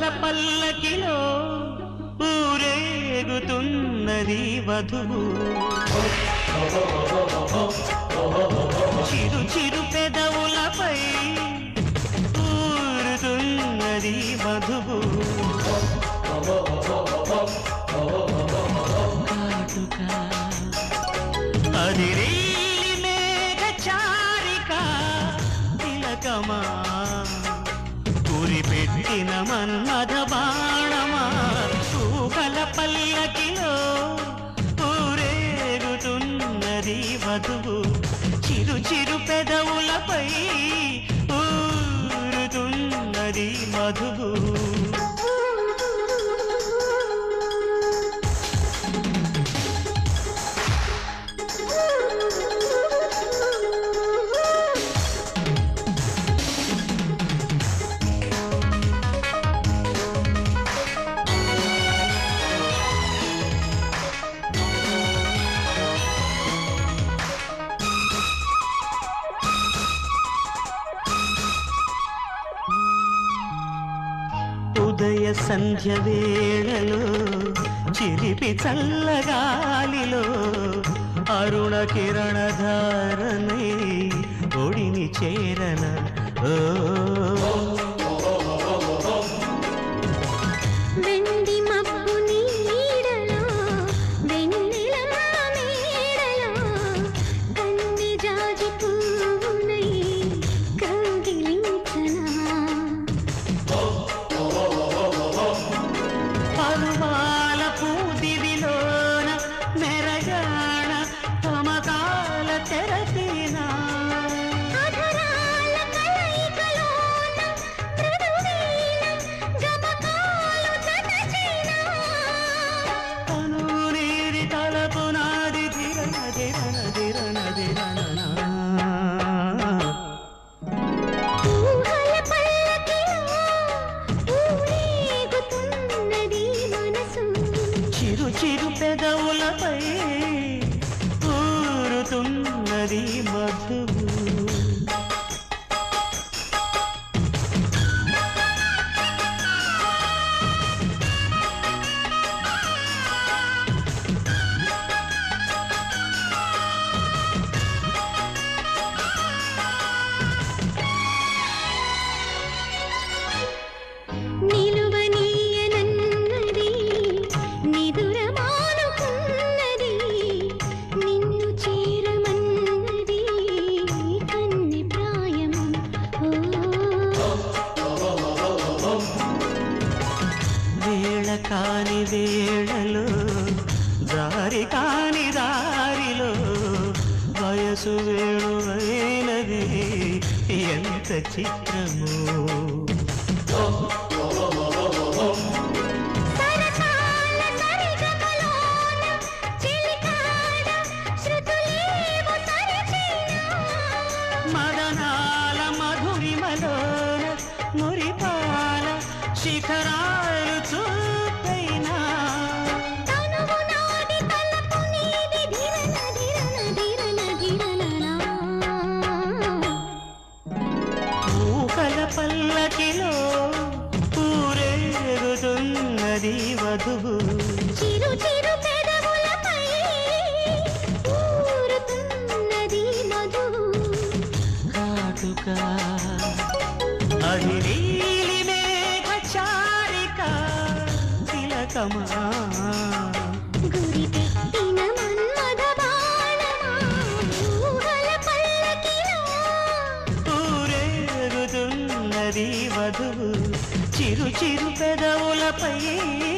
పల్లకిలో ఊరేగుతున్నది వధువు చిరు చిరు పెదవులపై ఊరుతున్నది వధువు కాటుక అది రీలి మేఘ చారిక తిలకమా కురిపెట్టిన మన్మథ బాణమా ఊహల పల్లకిలో ఊరేగుతున్నది వధువు చిరు చిరు పెదవులపై ఊరుతున్నది మధువు ఉదయ సంధ్య వేళలో చిలిపి చల్లగాలిలో అరుణ కిరణ ధారణై ఒడిని చేరన ఓ వెండి మబ్బు నీడలో వెన్నెలమ్మ మేడలో కంది జాజి పువ్వునై కౌగిలించనా పరువాల పూదివిలోన మెరగాణ తమకాల తెరతీనా అధరాల కలయికలోన మృదువైన గమకాలు తటచినా తనూరి తలపు నాది ధిరణ ధిరణ ధిరణ ధిరణ ఊహల పల్లకిలో ఊరేగుతున్నది మనసు చిరు చిరు పెదవులపై ఊరుతున్నది మధువు నిలువనీయనన్నది నిదురమానుకున్నది నిన్ను చేరమన్నది కన్నె ప్రాయము ఓ వేళ కాని వేళలో దారి కాని దారిలో వయసు వేణువైనది ఎంత చిత్రము సరసాల సరిగమలోన చిలికాడ శృతులేవో సరిచేనా మదనాల మధురిమలోన మురిపాల శిఖరాలు చూపైనా తనువు నాది తలపు నీది ధిరణ ధిరణ ధిరణ ధిరణనా ఊహల పల్లకిలో ఊరేగుతున్నది వధువు చిరు చిరు పెదవులపై ఊరుతున్నది మధువు కాటుక అది నీలి మేఘ చారిక తిలకమా గురి పెట్టిన మన్మథ బాణమా ఊహల పల్లకిలో ఊరేగుతున్నది వధువు చిరు చిరు పెదవులపై